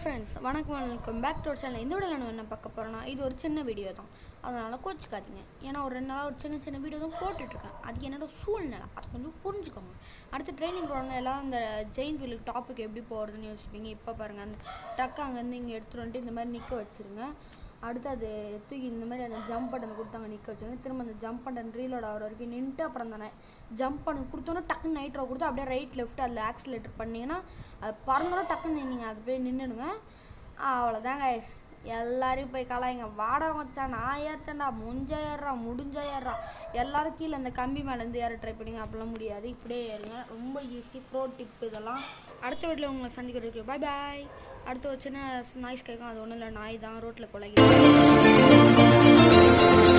friends வணக்கம் welcome back to channel இந்த video நம்ம என்ன பார்க்க போகிறோன்னா இது ஒரு சின்ன வீடியோ தான் அதனால் கோச்சிக்காதீங்க ஏன்னா ஒரு ரெண்டு நாளாக ஒரு சின்ன சின்ன வீடியோ தான் போட்டுட்ருக்கேன் அது என்னோட சூழ்நிலை அது கொஞ்சம் புரிஞ்சுக்கோங்க அடுத்து ட்ரைனிங் போகிறவங்க எல்லாம் அந்த ஜெயின் வீலுக்கு டாப்புக்கு எப்படி போகிறதுன்னு யோசிப்பீங்க இப்போ பாருங்கள் அந்த ட்ரக் அங்கேருந்து இங்கே எடுத்துகிட்டு வந்துட்டு இந்த மாதிரி நிற்க வச்சுருங்க அடுத்து அது தூக்கி இந்த மாதிரி அந்த ஜம்ப் பட்டன் கொடுத்தாங்க நிற்க வச்சுருங்க திரும்ப அந்த ஜம்ப் பட்டன் ரீலோட் ஆகிற வரைக்கும் நின்றுட்டு அப்புறம் அந்த ஜம்ப் பண்ண கொடுத்தோன்னா டக்குன்னு நைட்ரோ கொடுத்து அப்படியே ரைட் லெஃப்ட் அதில் ஆக்சிலேட்டர் பண்ணிங்கன்னா அது பறந்தாலும் டக்குன்னு நீங்கள் அது போய் நின்றுடுங்க அவ்வளோதாங்க எல்லாரையும் போய் கலாய்ங்க வாடா மச்சான் நான் ஏற்றேன்டா முஞ்ச ஏறுறா முடிஞ்ச ஏறுறா எல்லாரும் கீழே அந்த கம்பி மேலேருந்து ஏற ட்ரை பண்ணிங்க அப்படிலாம் முடியாது இப்படியே ஏறுங்க ரொம்ப ஈஸி ப்ரோ டிப் இதெல்லாம் அடுத்த வீட்டில் உங்களை சந்திக்கிறதுக்கு பாய் பாய் அடுத்த ஒரு சின்ன நாய்ஸ் கேட்கும் அது ஒன்றும் இல்லை நாய் தான் ரோட்டில் கொலைக்கு